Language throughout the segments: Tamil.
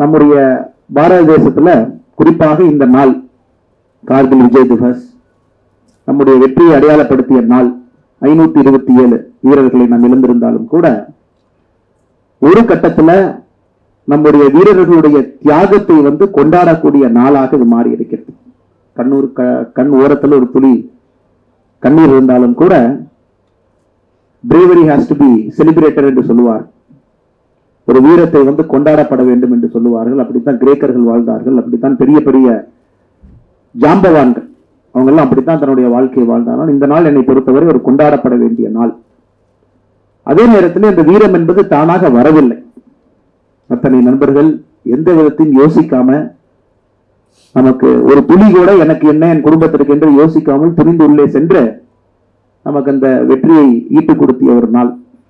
நம்முடைய பாரத தேசத்துல குறிப்பாக இந்த நாள் கார்கில் விஜய் திவஸ் நம்முடைய வெற்றியை அடையாளப்படுத்திய நாள் ஐநூத்தி இருபத்தி ஏழு வீரர்களை நாம் இழந்திருந்தாலும் கூட ஒரு கட்டத்துல நம்முடைய வீரர்களுடைய தியாகத்தை வந்து கொண்டாடக்கூடிய நாளாக இது மாறி இருக்கிறது கண்ணூர் க- கண் ஓரத்துல ஒரு துளி கண்ணீர் இருந்தாலும் கூட bravery has to be celebrated என்று சொல்லுவார் ஒரு வீரத்தை வந்து கொண்டாடப்பட வேண்டும் என்று சொல்லுவார்கள் அப்படித்தான் கிரேக்கர்கள் வாழ்ந்தார்கள் அப்படித்தான் பெரிய பெரிய ஜாம்பவான்கள் அவங்க எல்லாம் அப்படித்தான் தன்னுடைய வாழ்க்கையை வாழ்ந்தார்கள் இந்த நாள் என்னை பொறுத்தவரை ஒரு கொண்டாடப்பட வேண்டிய நாள் அதே நேரத்தில் இந்த வீரம் என்பது தானாக வரவில்லை அத்தனை நண்பர்கள் எந்த விதத்தையும் யோசிக்காம நமக்கு ஒரு துளி கூட எனக்கு என்ன என் குடும்பத்திற்கு என்று யோசிக்காமல் துணிந்து உள்ளே சென்று நமக்கு அந்த வெற்றியை ஈட்டு கொடுத்திய ஒரு நாள்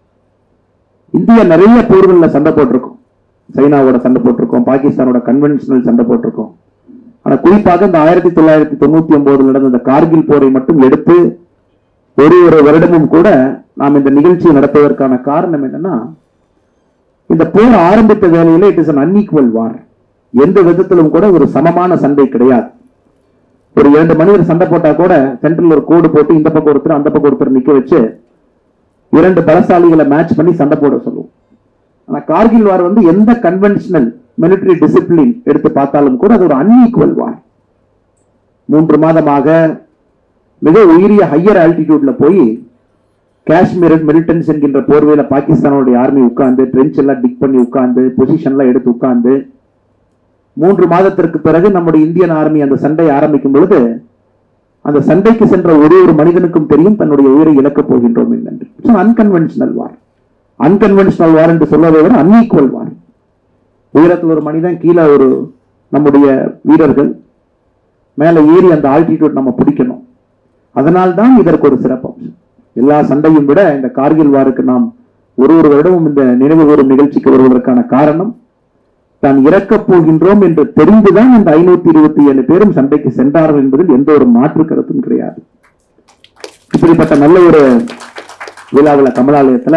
இந்தியா நிறைய போர்கள்ல சண்டை போட்டிருக்கோம் சைனாவோட சண்டை போட்டிருக்கோம் பாகிஸ்தானோட கன்வென்ஷனல் சண்டை போட்டிருக்கோம் ஆனா குறிப்பாக இந்த ஆயிரத்தி தொள்ளாயிரத்தி தொண்ணூத்தி ஒன்பதுல நடந்த இந்த கார்கில் போரை மட்டும் எடுத்து ஒரு ஒரு வருடமும் கூட நாம் இந்த நிகழ்ச்சியை நடத்துவதற்கான காரணம் என்னன்னா இந்த போர் ஆரம்பித்த வேலையில it is an unequal war எந்த விதத்திலும் கூட ஒரு சமமான சண்டை கிடையாது ஒரு இரண்டு மனிதர் சண்டை போட்டா கூட சென்ட்ரல் ஒரு கோடு போட்டு இந்த பக்கம் ஒருத்தர் அந்த பக்கம் ஒருத்தர் நிக்க வச்சு இரண்டு பலசாலிகளை மேட்ச் பண்ணி சண்டை போட சொல்லுவோம் ஆனா கார்கில் வார் வந்து எந்த கன்வென்ஷனல் மிலிட்டரி டிசிப்ளின் எடுத்து பார்த்தாலும் கூட அது ஒரு அன்இக்குவல் வார் மூன்று மாதமாக மிக உயரிய ஹையர் ஆல்டிடியூட்ல போய் காஷ்மீர் மிலிட்டன்ஸ் என்கின்ற போர்வையில பாகிஸ்தானுடைய ஆர்மி உட்கார்ந்து ட்ரென்ச் எல்லாம் டிக் பண்ணி உட்கார்ந்து பொசிஷன்லாம் எடுத்து உட்கார்ந்து மூன்று மாதத்திற்கு பிறகு நம்முடைய இந்தியன் ஆர்மி அந்த சண்டை ஆரம்பிக்கும் பொழுது அந்த சண்டைக்கு சென்ற ஒரு ஒரு மனிதனுக்கும் தெரியும் தன்னுடைய உயிரை இழக்கப் போகின்றோம் என்று அன்கன்வென்ஷனல் வார் அன்கன்வென்ஷனல் வார் என்று சொல்வதை விட அன்ஈக்குவல் வார் உயரத்தில் ஒரு மனிதன் கீழே ஒரு நம்முடைய வீரர்கள் மேலே ஏறி அந்த ஆல்டிடியூட் நம்ம பிடிக்கணும் அதனால்தான் இதற்கு ஒரு சிறப்பம்சம் எல்லா சண்டையும் விட இந்த கார்கில் வாருக்கு நாம் ஒரு ஒரு வருடமும் இந்த நினைவு கூறும் நிகழ்ச்சிக்கு வருவதற்கான காரணம் தான் இறக்கப் போகின்றோம் என்று தெரிந்துதான் இந்த ஐநூத்தி இருபத்தி ஏழு பேரும் சண்டைக்கு சென்றார்கள் என்பதில் எந்த ஒரு மாற்று கருத்தும் கிடையாது இப்படிப்பட்ட நல்ல ஒரு விழாவில் கமலாலயத்துல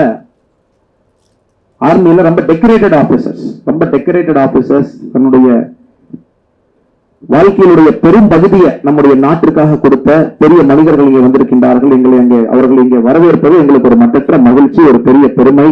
ஆர்மியில ரொம்ப டெக்கரேட்டட் ஆபீசர்ஸ் ரொம்ப டெக்கரேட்டட் ஆபீசர்ஸ் தன்னுடைய வாழ்க்கையினுடைய பெரும் பகுதியை நம்முடைய நாட்டிற்காக கொடுத்த பெரிய மனிதர்கள் இங்கே வந்திருக்கின்றார்கள் எங்களை அங்கே அவர்கள் இங்கே வரவேற்பது எங்களுக்கு ஒரு மட்டற்ற மகிழ்ச்சி ஒரு பெரிய பெருமை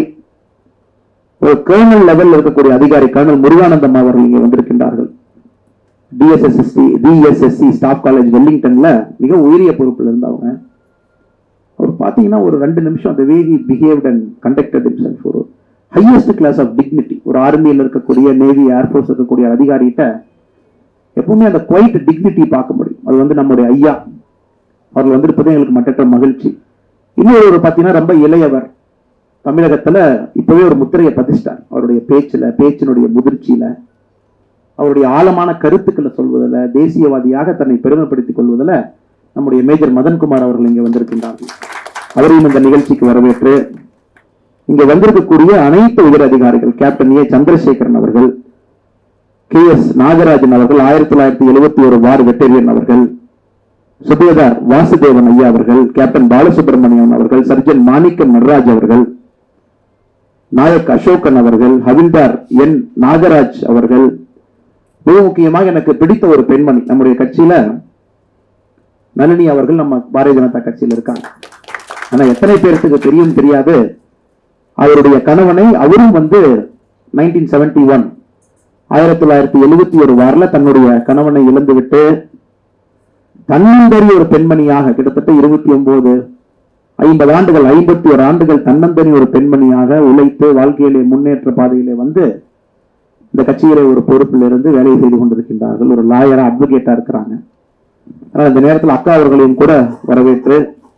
ஒரு கர்னல் லெவல்ல இருக்கக்கூடிய அதிகாரி கர்னல் முருகானந்தம் அவர்கள் இங்கே வந்திருக்கின்றார்கள் டிஎஸ்எஸ்எஸ்சி டிஎஸ்எஸ்சி ஸ்டாஃப் காலேஜ் வெல்லிங்டன்ல மிக உயரிய பொறுப்புல இருந்தவங்க அவர் பாத்தீங்கன்னா ஒரு ரெண்டு நிமிஷம் அந்த way he behaved and conducted himself ஒரு ஹையஸ்ட் கிளாஸ் ஆஃப் டிக்னிட்டி ஒரு ஆர்மியில் இருக்கக்கூடிய நேவி ஏர்ஃபோர்ஸ் இருக்கக்கூடிய அதிகாரிகிட்ட எப்பவுமே அந்த குவைட் டிக்னிட்டி பார்க்க முடியும் அது வந்து நம்முடைய ஐயா அவர்கள் வந்திருப்பது எங்களுக்கு மட்டற்ற மகிழ்ச்சி இன்னொரு ஒரு பார்த்தீங்கன்னா ரொம்ப இளையவர் தமிழகத்துல இப்பவே ஒரு முத்திரையை பதிச்சிட்டார் அவருடைய பேச்சுல பேச்சினுடைய முதிர்ச்சியில அவருடைய ஆழமான கருத்துக்களை சொல்வதில் தேசியவாதியாக தன்னை பெருமைப்படுத்திக் கொள்வதில் நம்முடைய மேஜர் மதன்குமார் அவர்கள் இங்கே வந்திருக்கின்றார்கள் அவரையும் இந்த நிகழ்ச்சிக்கு வரவேற்று இங்க வந்திருக்கக்கூடிய அனைத்து உயர் அதிகாரிகள் கேப்டன் ஏ சந்திரசேகரன் அவர்கள் கே எஸ் நாகராஜன் அவர்கள் ஆயிரத்தி தொள்ளாயிரத்தி எழுபத்தி ஒரு வார் வெட்டரியன் அவர்கள் சுபேதார் வாசுதேவன் ஐயா அவர்கள் கேப்டன் பாலசுப்ரமணியன் அவர்கள் சர்ஜன் மாணிக்கம் நடராஜ் அவர்கள் நாயக் அசோகன் அவர்கள் ஹவில்தார் என் நாகராஜ் அவர்கள் மிக முக்கியமாக எனக்கு பிடித்த ஒரு பெண்மணி நம்முடைய கட்சியில நளினி அவர்கள் நம்ம பாரதிய ஜனதா கட்சியில் இருக்காங்க ஆனா எத்தனை பேருக்கு தெரியும் தெரியாது அவருடைய கணவனை அவரும் வந்து நைன்டீன் செவன்டி ஒன் ஆயிரத்தி தொள்ளாயிரத்தி எழுபத்தி ஒரு வாரில் தன்னுடைய கணவனை இழந்துவிட்டு தன்னந்தறி ஒரு பெண்மணியாக கிட்டத்தட்ட இருபத்தி ஒன்பது ஐம்பது ஆண்டுகள் ஐம்பத்தி ஒரு ஆண்டுகள் தன்னந்தனி ஒரு பெண்மணியாக உழைத்து வாழ்க்கையிலே முன்னேற்ற பாதையிலே வந்து இந்த கட்சியிலே ஒரு பொறுப்பில் இருந்து வேலை செய்து கொண்டிருக்கின்றார்கள் ஒரு லாயரா அட்வொகேட்டா இருக்கிறாங்க ஆனால் இந்த நேரத்தில் அக்கா அவர்களையும் கூட வரவேற்று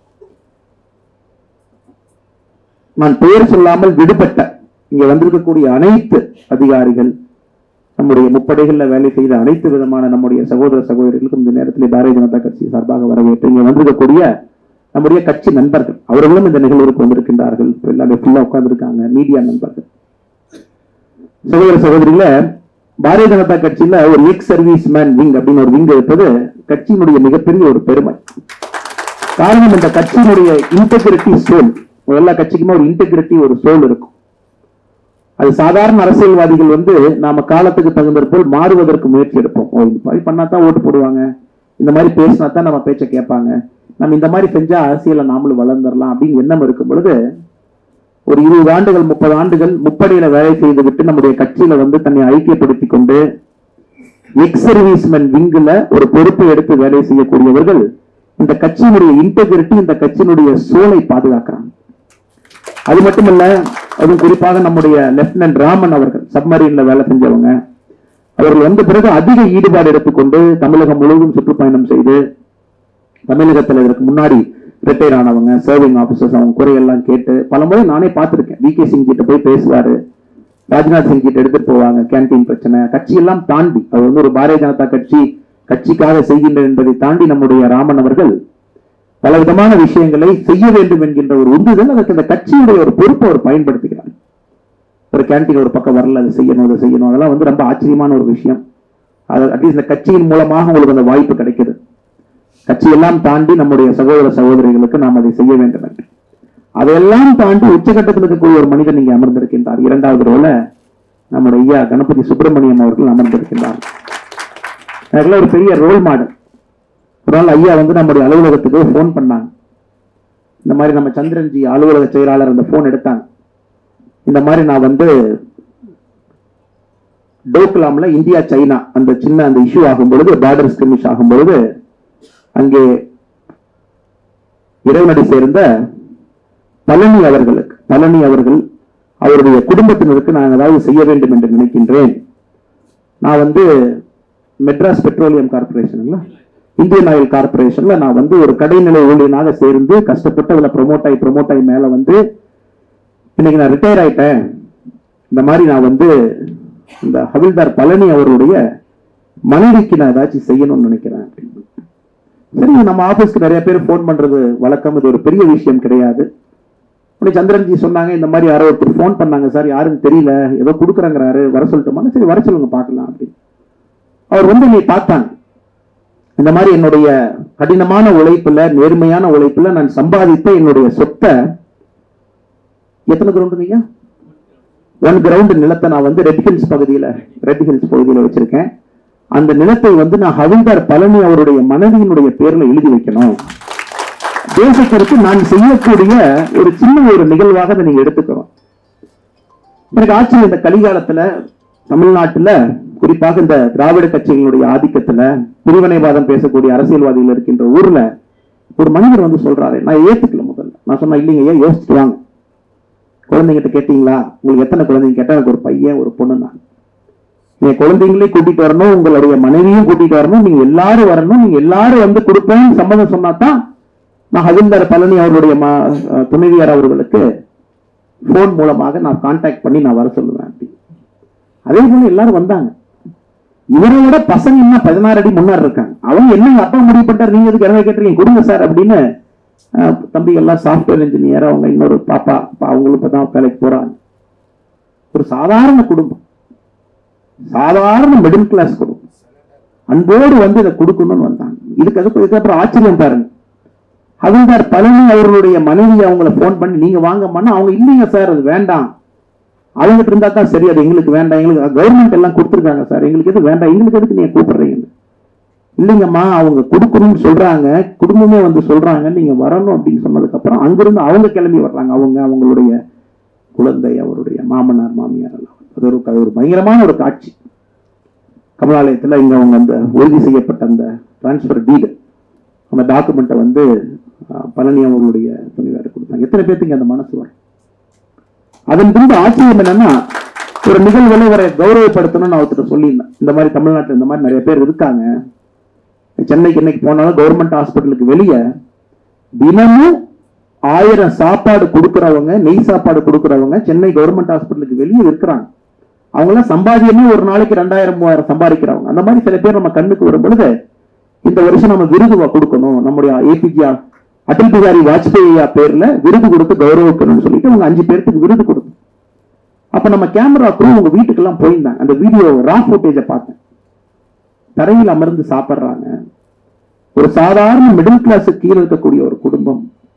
நான் பெயர் சொல்லாமல் விடுபட்ட இங்க வந்திருக்கக்கூடிய அனைத்து அதிகாரிகள் நம்முடைய முப்படைகள்ல வேலை செய்த அனைத்து விதமான நம்முடைய சகோதர சகோதரிகளுக்கும் இந்த நேரத்தில் பாரதிய ஜனதா கட்சி சார்பாக வரவேற்று இங்க வந்திருக்கக்கூடிய நம்முடைய கட்சி நண்பர்கள் அவர்களும் இந்த நிகழ்வுக்கு வந்திருக்கின்றார்கள் இப்ப எல்லாமே ஃபுல்லா உட்கார்ந்துருக்காங்க மீடியா நண்பர்கள் சகோதர சகோதரிகள பாரதிய ஜனதா கட்சியில ஒரு எக்ஸ் சர்வீஸ் மேன் விங் அப்படின்னு ஒரு விங் இருப்பது கட்சியினுடைய மிகப்பெரிய ஒரு பெருமை காரணம் இந்த கட்சியினுடைய இன்டெகிரிட்டி சோல் எல்லா கட்சிக்குமே ஒரு இன்டெகிரிட்டி ஒரு சோல் இருக்கும் அது சாதாரண அரசியல்வாதிகள் வந்து நாம காலத்துக்கு தகுந்தது போல் மாறுவதற்கு முயற்சி எடுப்போம் ஓ இந்த மாதிரி பண்ணா தான் ஓட்டு போடுவாங்க இந்த மாதிரி பேசினா தான் நம்ம பேச்சை கேட்பாங்க நம்ம இந்த மாதிரி செஞ்சா அரசியலை நாமளும் வளர்ந்துடலாம் அப்படின்னு எண்ணம் இருக்கும் பொழுது ஒரு இருபது ஆண்டுகள் முப்பது ஆண்டுகள் முப்படையில வேலை செய்து விட்டு நம்முடைய கட்சியில வந்து தன்னை ஐக்கியப்படுத்திக் கொண்டு எக்ஸ் சர்வீஸ்மேன் விங்குல ஒரு பொறுப்பை எடுத்து வேலை செய்யக்கூடியவர்கள் இந்த கட்சியினுடைய இன்டெகிரிட்டி இந்த கட்சியினுடைய சோலை பாதுகாக்கிறாங்க அது மட்டுமல்ல அதுவும் குறிப்பாக நம்முடைய லெப்டினன்ட் ராமன் அவர்கள் சப்மரீன்ல வேலை செஞ்சவங்க அவர்கள் வந்த பிறகு அதிக ஈடுபாடு எடுத்துக்கொண்டு தமிழகம் முழுவதும் சுற்றுப்பயணம் செய்து தமிழகத்துல இதற்கு முன்னாடி ரிட்டையர் ஆனவங்க சர்விங் ஆபீசர்ஸ் அவங்க குறையெல்லாம் கேட்டு பல முறை நானே பார்த்திருக்கேன் வி கே சிங் கிட்ட போய் பேசுவாரு ராஜ்நாத் சிங் கிட்ட எடுத்துட்டு போவாங்க கேண்டீன் பிரச்சனை கட்சியெல்லாம் தாண்டி அவர் வந்து ஒரு பாரதிய ஜனதா கட்சி கட்சிக்காக செய்கின்ற என்பதை தாண்டி நம்முடைய ராமன் அவர்கள் பல விதமான விஷயங்களை செய்ய வேண்டும் என்கின்ற ஒரு உந்துதல் அதற்கு இந்த கட்சியுடைய ஒரு பொறுப்பை அவர் பயன்படுத்துகிறார் ஒரு கேண்டீன் ஒரு பக்கம் வரல அதை செய்யணும் அதை செய்யணும் அதெல்லாம் வந்து ரொம்ப ஆச்சரியமான ஒரு விஷயம் அது அட்லீஸ்ட் இந்த கட்சியின் மூலமாக உங்களுக்கு அந்த வாய்ப்பு கிடைக்குது கட்சியெல்லாம் தாண்டி நம்முடைய சகோதர சகோதரிகளுக்கு நாம் அதை செய்ய வேண்டும் என்று அதையெல்லாம் தாண்டி உச்சகட்டத்தில் இருக்கக்கூடிய ஒரு மனிதன் இங்கே அமர்ந்திருக்கின்றார் இரண்டாவது ரோல நம்முடைய ஐயா கணபதி சுப்பிரமணியம் அவர்கள் அமர்ந்திருக்கின்றார் எனக்குலாம் ஒரு பெரிய ரோல் மாடல் ஒரு நாள் ஐயா வந்து நம்முடைய அலுவலகத்துக்கு ஃபோன் பண்ணாங்க இந்த மாதிரி நம்ம சந்திரன்ஜி அலுவலக செயலாளர் அந்த ஃபோன் எடுத்தாங்க இந்த மாதிரி நான் வந்து டோக்லாம்ல இந்தியா சைனா அந்த சின்ன அந்த இஷ்யூ ஆகும் பொழுது பார்டர் ஸ்கிரிமிஷ் ஆகும் பொழுது அங்கே இறைவனடி சேர்ந்த பழனி அவர்களுக்கு பழனி அவர்கள் அவருடைய குடும்பத்தினருக்கு நான் ஏதாவது செய்ய வேண்டும் என்று நினைக்கின்றேன் நான் வந்து மெட்ராஸ் பெட்ரோலியம் கார்பரேஷன்ல இந்தியன் ஆயில் கார்பரேஷன்ல நான் வந்து ஒரு கடைநிலை ஊழியனாக சேர்ந்து கஷ்டப்பட்டு அதுல ப்ரொமோட் ஆகி ப்ரொமோட் ஆகி மேல வந்து இன்னைக்கு நான் ரிட்டையர் ஆயிட்டேன் இந்த மாதிரி நான் வந்து இந்த ஹவில்தார் பழனி அவருடைய மனைவிக்கு நான் ஏதாச்சும் செய்யணும்னு நினைக்கிறேன் அப்படின்னு. சரி நம்ம ஆபீஸ்க்கு நிறைய பேர் ஃபோன் பண்றது வழக்கம் இது ஒரு பெரிய விஷயம் கிடையாது உடனே சந்திரன்ஜி சொன்னாங்க இந்த மாதிரி யாரோ ஒருத்தர் ஃபோன் பண்ணாங்க சார் யாருன்னு தெரியல ஏதோ கொடுக்குறாங்கிறாரு வர சொல்லட்டுமா சரி வர சொல்லுங்க பார்க்கலாம் அப்படின்னு அவர் வந்து என்னை பார்த்தாங்க இந்த மாதிரி என்னுடைய கடினமான உழைப்புல நேர்மையான உழைப்புல நான் சம்பாதித்த என்னுடைய சொத்தை எத்தனை கிரவுண்டுங்க ஒன் கிரவுண்ட் நிலத்தை நான் வந்து ரெட் ஹில்ஸ் பகுதியில ரெட் ஹில்ஸ் பகுதியில வச்சிருக்கேன் அந்த நிலத்தை வந்து நான் ஹவில்தார் பழனி அவருடைய மனைவியினுடைய பேர்ல எழுதி வைக்கணும் தேசத்திற்கு நான் செய்யக்கூடிய ஒரு சின்ன ஒரு நிகழ்வாக அதை நீங்க எடுத்துக்கிறோம் எனக்கு ஆட்சி இந்த கலிகாலத்துல தமிழ்நாட்டுல குறிப்பாக இந்த திராவிட கட்சிகளுடைய ஆதிக்கத்துல பிரிவினைவாதம் பேசக்கூடிய அரசியல்வாதிகள் இருக்கின்ற ஊர்ல ஒரு மனிதர் வந்து சொல்றாரு நான் ஏத்துக்கல முதல்ல நான் சொன்னா இல்லைங்க ஏன் யோசிச்சுட்டு வாங்க குழந்தைங்கிட்ட கேட்டீங்களா உங்களுக்கு எத்தனை குழந்தைங்க கேட்டா எனக்கு ஒரு பையன் ஒரு பொண்ணு தான் நீங்க குழந்தைங்களே கூட்டிட்டு வரணும் உங்களுடைய மனைவியும் கூட்டிட்டு வரணும் நீங்க எல்லாரும் வரணும் நீங்க எல்லாரும் வந்து கொடுப்பேன் சம்மதம் சொன்னா தான் நான் ஹவில்தார் பழனி அவருடைய ம- அஹ் துணைவியார் அவர்களுக்கு போன் மூலமாக நான் கான்டாக்ட் பண்ணி நான் வர சொல்லுவேன் அப்படி அதே போல எல்லாரும் வந்தாங்க இவரை விட பசங்க இன்னும் பதினாறு அடி முன்னாடி இருக்காங்க அவங்க என்னங்க அப்பா முடிவு பண்ணிட்டார் நீங்க எதுக்கு இறங்க கேட்டுறீங்க கொடுங்க சார் அப்படின்னு அஹ், தம்பி எல்லாம் சாஃப்ட்வேர் இன்ஜினியர் அவங்க இன்னொரு பாப்பா அப்பா அவங்களும் இப்பதான் வேலைக்கு போறாங்க ஒரு சாதாரண குடும்பம் சாதாரண மிடில் கிளாஸ் குடும்பம் அன்போடு வந்து இதை கொடுக்கணும்னு வந்தாங்க இதுக்கு அதுக்கு இதுக்கப்புறம் ஆச்சரியம் பாருங்க ஹவில்தார் பழனி அவர்களுடைய மனைவி அவங்கள ஃபோன் பண்ணி நீங்க வாங்கம்மான்னா அவங்க இல்லைங்க சார் அது வேண்டாம் அவங்ககிட்ட இருந்தா தான் சரி அது எங்களுக்கு வேண்டாம் எங்களுக்கு கவர்மெண்ட் எல்லாம் கொடுத்துருக்காங்க சார் எங்களுக்கு எது வேண்டாம் எங்களுக்கு எதுக்கு நீங்க கூப்பிடுறீங்க இல்லைங்கம்மா அவங்க கொடுக்கணும்னு சொல்றாங்க குடும்பமே வந்து சொல்றாங்க நீங்க வரணும் அப்படின்னு சொன்னதுக்கு அப்புறம் அங்கிருந்து அவங்க கிளம்பி வர்றாங்க அவங்க அவங்களுடைய குழந்தை அவருடைய மாமனார் மாமியார் எல்லாம் அது ஒரு அது ஒரு பயங்கரமான ஒரு காட்சி கமலாலயத்துல இங்க அவங்க அந்த உறுதி செய்யப்பட்ட அந்த டிரான்ஸ்பர் டீடு அந்த டாக்குமெண்ட்டை வந்து அஹ், பழனி அவர்களுடைய துணைவியார் கொடுத்தாங்க எத்தனை பேத்துக்கு அந்த மனசு வரும் அதன் பின்பு ஆச்சரியம் என்னன்னா ஒரு நிகழ்வுல இவரை கௌரவப்படுத்தணும்னு அவர்கிட்ட சொல்லியிருந்தேன் இந்த மாதிரி தமிழ்நாட்டுல இந்த மாதிரி நிறைய பேர் இருக்காங்க சென்னைக்கு இன்னைக்கு போனாலும் கவர்மெண்ட் ஹாஸ்பிட்டலுக்கு வெளியே தினமும் ஆயிரம் சாப்பாடு கொடுக்கறவங்க நெய் சாப்பாடு கொடுக்கறவங்க சென்னை கவர்மெண்ட் ஹாஸ்பிட்டலுக்கு வெளியே இருக்கிறாங்க அவங்களாம் சம்பாதியமே ஒரு நாளைக்கு ரெண்டாயிரம் மூவாயிரம் சம்பாதிக்கிறவங்க அந்த மாதிரி சில பேர் நம்ம கண்ணுக்கு வரும் பொழுது இந்த வருஷம் நம்ம விருது வ- கொடுக்கணும் நம்முடைய ஏபிஜே அடல் பிகாரி வாஜ்பேயி ஐயா பேர்ல விருது கொடுத்து கௌரவிக்கணும்னு சொல்லிட்டு அவங்க அஞ்சு பேருக்கு விருது கொடுத்தோம் அப்ப நம்ம கேமரா குரூ உங்க வீட்டுக்கெல்லாம் போயிருந்தாங்க அந்த வீடியோ ரா ஃபுட்டேஜை பார்த்தேன் தரையில் அமர்ந்து சாப்பிடுறாங்க ஒரு சாதாரண மிடில் கிளாஸ் கீழே இருக்கக்கூடிய ஒரு குடும்பம்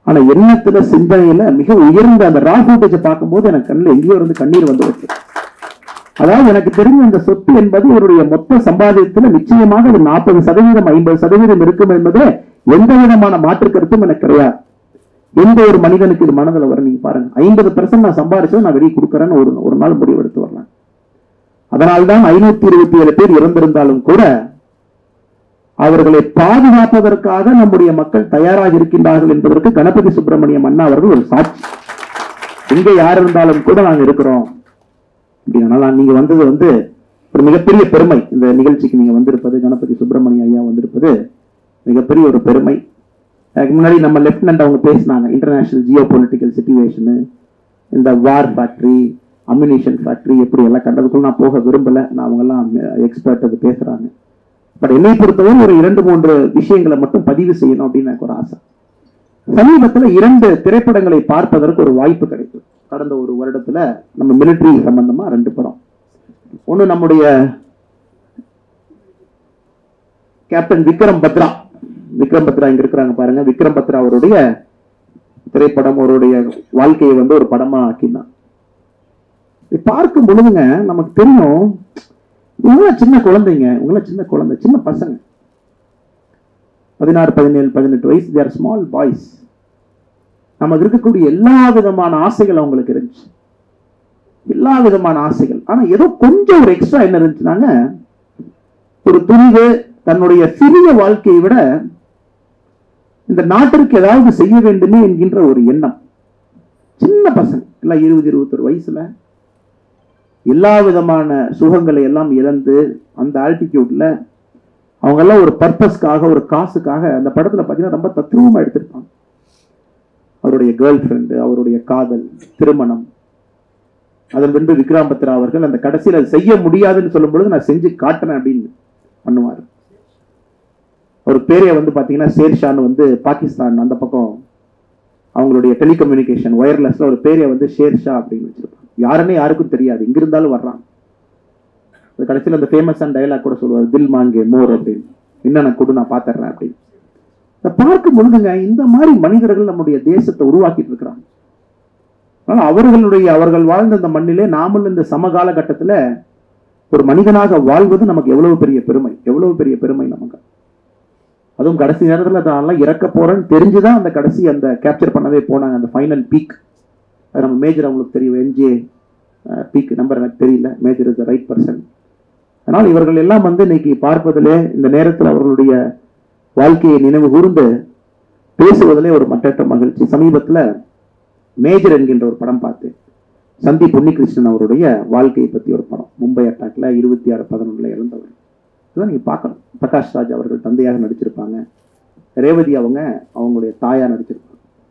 ஆனா எண்ணத்துல சிந்தனையில மிக உயர்ந்த அந்த ரா ஃபுட்டேஜை பார்க்கும்போது எனக்கு கண்ணில் எங்கேயோ இருந்து கண்ணீர் வந்து வச்சு அதாவது எனக்கு தெரிஞ்ச அந்த சொத்து என்பது இவருடைய மொத்த சம்பாதியத்துல நிச்சயமாக அது நாற்பது சதவீதம் ஐம்பது சதவீதம் இருக்கும் என்பது எந்த விதமான மாற்று கருத்தும் எனக்கு கிடையாது எந்த ஒரு மனிதனுக்கு இது மனதில் வரும் நீங்க பாருங்க ஐம்பது பெர்சன்ட் நான் சம்பாதிச்சதை நான் வெளியே கொடுக்குறேன்னு ஒரு ஒரு நாள் முடிவு எடுத்து வரலாம் அதனால்தான் ஐநூத்தி இருபத்தி ஏழு பேர் இறந்திருந்தாலும் கூட அவர்களை பாதுகாப்பதற்காக நம்முடைய மக்கள் தயாராக இருக்கின்றார்கள் என்பதற்கு கணபதி சுப்பிரமணியம் அண்ணா அவர்கள் ஒரு சாட்சி எங்க யார் இருந்தாலும் கூட நாங்க இருக்கிறோம் அப்படின்னா நீங்க வந்தது வந்து ஒரு மிகப்பெரிய பெருமை இந்த நிகழ்ச்சிக்கு நீங்க வந்திருப்பது கணபதி சுப்பிரமணிய ஐயா வந்திருப்பது மிகப்பெரிய ஒரு பெருமை அதுக்கு முன்னாடி நம்ம லெப்டினன்ட் அவங்க பேசினாங்க இன்டர்நேஷனல் ஜியோ பொலிட்டிக்கல் சுச்சுவேஷனு இந்த வார் ஃபேக்டரி அம்யூனிஷன் ஃபேக்டரி எப்படி எல்லாம் கண்டதுக்குள்ள நான் போக விரும்பல நான் அவங்கெல்லாம் எக்ஸ்பர்ட் அது பேசுறாங்க பட் என்னை பொறுத்தவரை ஒரு இரண்டு மூன்று விஷயங்களை மட்டும் பதிவு செய்யணும் அப்படின்னு எனக்கு ஒரு ஆசை சமீபத்துல இரண்டு திரைப்படங்களை பார்ப்பதற்கு ஒரு வாய்ப்பு கிடைக்கும் கடந்த ஒரு வருடத்துல நம்ம மிலிட்டரி சம்பந்தமா ரெண்டு படம் ஒண்ணு நம்முடைய கேப்டன் விக்ரம் பத்ரா விக்ரம் பத்ரா இங்க இருக்கிறாங்க பாருங்க விக்ரம் பத்ரா அவருடைய திரைப்படம் அவருடைய வாழ்க்கையை வந்து ஒரு படமா ஆக்கினான் இதை பார்க்கும் பொழுதுங்க நமக்கு தெரியும் இவங்களாம் சின்ன குழந்தைங்க இவங்களாம் சின்ன குழந்தை சின்ன பசங்க பதினாறு பதினேழு பதினெட்டு வயசு தேர் ஸ்மால் பாய்ஸ் நமக்கு இருக்கக்கூடிய எல்லா விதமான ஆசைகள் அவங்களுக்கு இருந்துச்சு எல்லா விதமான ஆசைகள் ஆனா ஏதோ கொஞ்சம் ஒரு எக்ஸ்ட்ரா என்ன இருந்துச்சுனாங்க ஒரு துணிவு தன்னுடைய சிறிய வாழ்க்கையை விட இந்த நாட்டிற்கு ஏதாவது செய்ய வேண்டுமே என்கின்ற ஒரு எண்ணம் சின்ன பசங்க எல்லாம் இருபது இருபத்தொரு வயசுல எல்லா விதமான சுகங்களை எல்லாம் இழந்து அந்த ஆல்டிடியூட்ல அவங்க எல்லாம் ஒரு பர்பஸ்க்காக ஒரு காசுக்காக அந்த படத்துல பாத்தீங்கன்னா ரொம்ப தத்ரூபமா எடுத்திருப்பாங்க அவருடைய கேர்ள் ஃப்ரெண்டு அவருடைய காதல் திருமணம் அதன் பின்பு விக்ரம் பத்ரா அவர்கள் அந்த கடைசியில் அது செய்ய முடியாதுன்னு சொல்லும் பொழுது நான் செஞ்சு காட்டுறேன் அப்படின்னு பண்ணுவார் ஒரு பேரைய வந்து பாத்தீங்கன்னா ஷேர்ஷான்னு வந்து பாகிஸ்தான் அந்த பக்கம் அவங்களுடைய டெலிகம்யூனிகேஷன் ஒயர்லெஸ்ல ஒரு பேரைய வந்து ஷேர்ஷா அப்படின்னு வச்சிருப்பாங்க யாருன்னே யாருக்கும் தெரியாது எங்க இருந்தாலும் வர்றாங்க அது கடைசியில் அந்த ஃபேமஸான டயலாக் கூட சொல்லுவார் தில் மாங்கே மோர் அப்படின்னு என்ன நான் கொடு நான் பாத்துறேன் அப்படின்னு இதை பார்க்கும் பொழுதுங்க இந்த மாதிரி மனிதர்கள் நம்முடைய தேசத்தை உருவாக்கிட்டு இருக்கிறாங்க ஆனால் அவர்களுடைய அவர்கள் வாழ்ந்த இந்த மண்ணிலே நாமல் இந்த சமகால கட்டத்துல ஒரு மனிதனாக வாழ்வது நமக்கு எவ்வளவு பெரிய பெருமை எவ்வளவு பெரிய பெருமை நமக்கு அதுவும் கடைசி நேரத்தில் அதெல்லாம் இறக்க போறேன்னு தெரிஞ்சுதான் அந்த கடைசி அந்த கேப்சர் பண்ணவே போனாங்க அந்த ஃபைனல் பீக் அது நம்ம மேஜர் அவங்களுக்கு தெரியும் என்ஜே பீக் நம்பர் எனக்கு தெரியல major is the right person அதனால் இவர்கள் எல்லாம் வந்து இன்னைக்கு பார்ப்பதிலே இந்த நேரத்தில் அவர்களுடைய வாழ்க்கையை நினைவு கூர்ந்து பேசுவதிலே ஒரு மற்றற்ற மகிழ்ச்சி சமீபத்துல மேஜர் என்கின்ற ஒரு படம் பார்த்தேன் சந்தீப் உன்னிகிருஷ்ணன் அவருடைய வாழ்க்கையை பத்தி ஒரு படம் மும்பை அட்டாக்ல இருபத்தி ஆறு பதினொன்றுல இறந்தவர் இதெல்லாம் நீங்க பார்க்கணும் பிரகாஷ் ராஜ் அவர்கள் தந்தையாக நடிச்சிருப்பாங்க ரேவதி அவங்க அவங்களுடைய தாயா நடிச்சிருப்பாங்க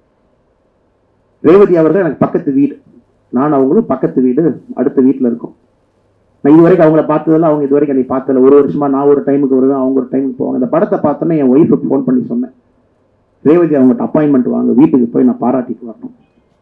ரேவதி அவர்கள் எனக்கு பக்கத்து வீடு நான் அவங்களும் பக்கத்து வீடு அடுத்த வீட்டில் இருக்கோம் நான் இது வரைக்கும் அவங்கள பார்த்ததில்ல அவங்க இது வரைக்கும் என்னை பார்த்ததில்ல ஒரு வருஷமா நான் ஒரு டைமுக்கு வருவேன் அவங்க ஒரு டைமுக்கு போவாங்க இந்த படத்தை பார்த்தோன்னே என் ஒய்ஃபுக்கு ஃபோன் பண்ணி சொன்னேன் ரேவதி அவங்ககிட்ட அப்பாயின்மெண்ட் வாங்க வீட்டுக்கு போய் நான் பாராட்டிட்டு வரணும்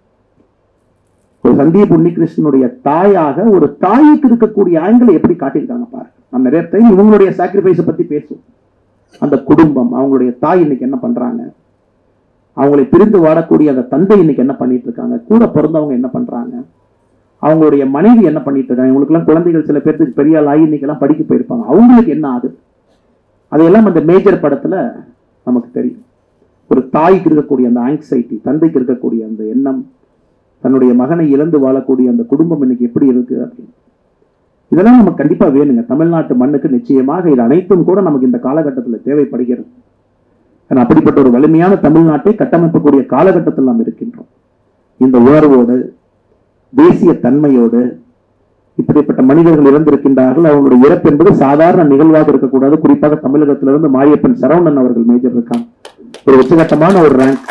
ஒரு சந்தீப் உன்னிகிருஷ்ணனுடைய தாயாக ஒரு தாய்க்கு இருக்கக்கூடிய ஆண்களை எப்படி காட்டியிருக்காங்க பாரு நம்ம நிறைய டைம் இவங்களுடைய சாக்ரிஃபைஸை பத்தி பேசுவோம் அந்த குடும்பம் அவங்களுடைய தாய் இன்னைக்கு என்ன பண்றாங்க அவங்களை பிரிந்து வாழக்கூடிய அந்த தந்தை இன்னைக்கு என்ன பண்ணிட்டு இருக்காங்க கூட பிறந்தவங்க என்ன பண்றாங்க அவங்களுடைய மனைவி என்ன பண்ணிட்டு இருக்காங்க இவங்களுக்கெல்லாம் குழந்தைகள் சில பேர்த்துக்கு பெரிய ஆள் ஆகி இன்னைக்கு எல்லாம் படிக்க போயிருப்பாங்க அவங்களுக்கு என்ன ஆகுது அதையெல்லாம் அந்த மேஜர் படத்துல நமக்கு தெரியும் ஒரு தாய்க்கு இருக்கக்கூடிய அந்த ஆங்ஸைட்டி தந்தைக்கு இருக்கக்கூடிய அந்த எண்ணம் தன்னுடைய மகனை இழந்து வாழக்கூடிய அந்த குடும்பம் இன்னைக்கு எப்படி இருக்கு அப்படின்னு இதெல்லாம் நமக்கு கண்டிப்பா வேணுங்க தமிழ்நாட்டு மண்ணுக்கு நிச்சயமாக இது அனைத்தும் கூட நமக்கு இந்த காலகட்டத்தில் தேவைப்படுகிறது ஏன்னா அப்படிப்பட்ட ஒரு வலிமையான தமிழ்நாட்டை கட்டமைக்கக்கூடிய காலகட்டத்தில் நாம் இருக்கின்றோம் இந்த உணர்வோடு தேசிய தன்மையோடு இப்படிப்பட்ட மனிதர்கள் இறந்திருக்கின்றார்கள் அவங்களுடைய இறப்பு என்பது சாதாரண நிகழ்வாக இருக்கக்கூடாது குறிப்பாக தமிழகத்திலிருந்து மாரியப்பன் சரவணன் அவர்கள் மேஜர் இருக்காங்க ஒரு உச்சகட்டமான ஒரு ரேங்க்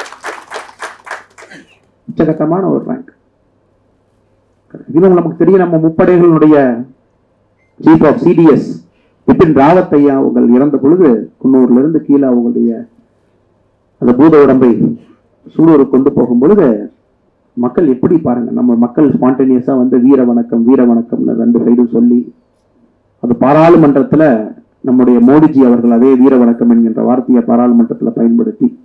உச்சகட்டமான ஒரு ரேங்க் இன்னும் நமக்கு தெரியும் நம்ம முப்படைகளுடைய chief of CDS Bipin Rawat ஐயா அவர்கள் இறந்த பொழுது குன்னூர்ல இருந்து கீழே அவங்களுடைய அந்த பூத உடம்பை சூலூருக்கு கொண்டு போகும் பொழுது மக்கள் எப்படி பாருங்க நம்ம மக்கள் ஸ்பான்டேனியஸா வந்து வீர வணக்கம் வீர வணக்கம்னு ரெண்டு சைடும் சொல்லி அது பாராளுமன்றத்துல நம்முடைய மோடிஜி அவர்கள் அதே வீர வணக்கம் என்கின்ற வார்த்தையை பாராளுமன்றத்துல பயன்படுத்தி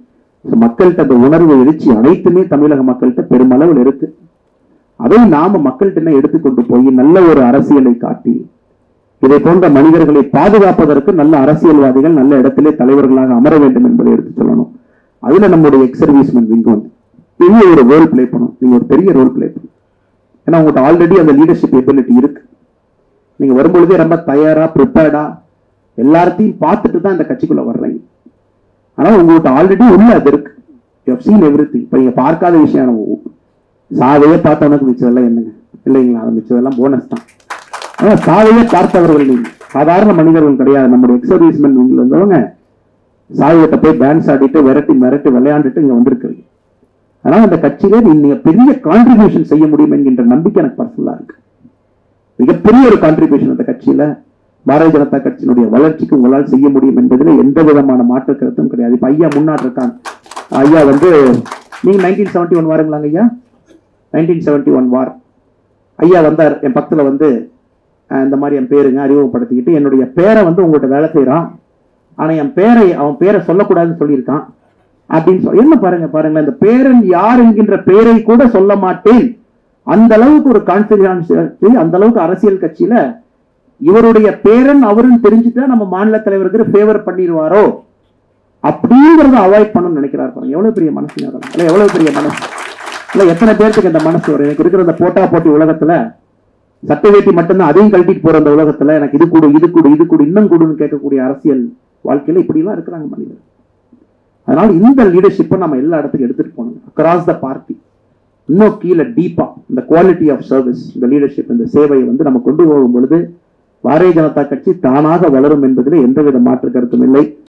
So, மக்கள்கிட்ட அந்த உணர்வு எழுச்சி அனைத்துமே தமிழக மக்கள்கிட்ட பெருமளவில் இருக்கு அதை நாம மக்கள்கிட்ட என்ன எடுத்துக்கொண்டு போய் நல்ல ஒரு அரசியலை காட்டி இதை போன்ற மனிதர்களை பாதுகாப்பதற்கு நல்ல அரசியல்வாதிகள் நல்ல இடத்திலே தலைவர்களாக அமர வேண்டும் என்பதை எடுத்து சொல்லணும் அதுல நம்முடைய எக்ஸ் சர்வீஸ்மென் விங் வந்து பெரிய ஒரு ரோல் ப்ளே பண்ணும் நீங்க ஒரு பெரிய ரோல் ப்ளே பண்ணும் ஏன்னா உங்கள்கிட்ட ஆல்ரெடி அந்த லீடர்ஷிப் எபிலிட்டி இருக்கு நீங்க வரும்பொழுதே ரொம்ப தயாரா ப்ரிப்பேர்டா எல்லாத்தையும் பார்த்துட்டு தான் இந்த கட்சிக்குள்ள வர்றீங்க ஆனா உங்கள்கிட்ட ஆல்ரெடி உள்ள அது இருக்கு யூ சீன் எவ்ரி திங் இப்போ நீங்க பார்க்காத விஷயம் நம்ம சாவையே பார்த்தவனுக்கு மிச்சதெல்லாம் என்னங்க இல்லைங்களா அது மிச்சதெல்லாம் போனஸ் தான் ஆனா சாவையே பார்த்தவர்கள் நீங்க சாதாரண மனிதர்கள் கிடையாது நம்முடைய எக்ஸர்வீஸ்மென் இருந்தவங்க சாவியத்தை போய் டான்ஸ் ஆடிட்டு விரட்டி மிரட்டி விளையாண்டுட்டு இங்க வந்திருக்கிறீங்க அதனால அந்த கட்சியில நீங்க பெரிய கான்ட்ரிபியூஷன் செய்ய முடியும் என்கின்ற நம்பிக்கை எனக்கு பர்சனலா இருக்கு மிகப்பெரிய ஒரு கான்ட்ரிபியூஷன் அந்த கட்சியில பாரதிய ஜனதா கட்சியினுடைய வளர்ச்சிக்கு உங்களால் செய்ய முடியும் என்பதில் எந்த விதமான மாற்று கருத்தும் கிடையாது இப்ப ஐயா முன்னாடி இருக்காங்க ஐயா வந்து நீங்க நைன்டீன் செவன்டி ஒன் வாருங்களாங்க ஐயா நைன்டீன் செவன்டி ஒன் வார் ஐயா வந்தார் என் பக்கத்துல வந்து அஹ், இந்த மாதிரி என் பேருங்க அறிமுகப்படுத்திக்கிட்டு என்னுடைய பேரை வந்து உங்கள்கிட்ட வேலை செய்றான் ஆனா என் பேரை அவன் பேரை சொல்லக்கூடாதுன்னு சொல்லியிருக்கான் அப்படின்னு சொல்லி என்ன பாருங்க பாருங்களேன் இந்த பேரன் யார் என்கின்ற பேரை கூட சொல்ல மாட்டேன் அந்த அளவுக்கு ஒரு கான்பிடன்சி அந்த அளவுக்கு அரசியல் கட்சியில இவருடைய பேரன் அவருன்னு தெரிஞ்சுட்டா நம்ம மாநில தலைவருக்கு ஃபேவர் பண்ணிடுவாரோ அப்படிங்கறத அவாய்ட் பண்ணணும்னு நினைக்கிறார் பாருங்க எவ்வளவு பெரிய மனசுங்க அதெல்லாம். இல்ல எவ்வளவு பெரிய மனசு இல்ல எத்தனை பேர்த்துக்கு இந்த மனசு வரும் எனக்கு இருக்கிற இந்த போட்டா போட்டி உலகத்துல சட்டை வேட்டி மட்டும்தான் அதையும் கழட்டிட்டு போற அந்த உலகத்துல எனக்கு இது கூடு இது கூடு இது கூடு இன்னும் கூடுன்னு கேட்கக்கூடிய அரசியல் வாழ்க்கையில இப்படி எல்லாம் இருக்கிறாங்க மனிதர் அதனால இந்த லீடர்ஷிப்பை நம்ம எல்லா இடத்துக்கும் எடுத்துட்டு போகணும் அக்ராஸ் த பார்ட்டி இன்னும் கீழே டீப்பா இந்த குவாலிட்டி ஆஃப் சர்வீஸ் இந்த லீடர்ஷிப் இந்த சேவையை வந்து நம்ம கொண்டு போகும் பொழுது பாரதிய ஜனதா கட்சி தானாக வளரும் என்பதில் எந்தவித மாற்று கருத்தும் இல்லை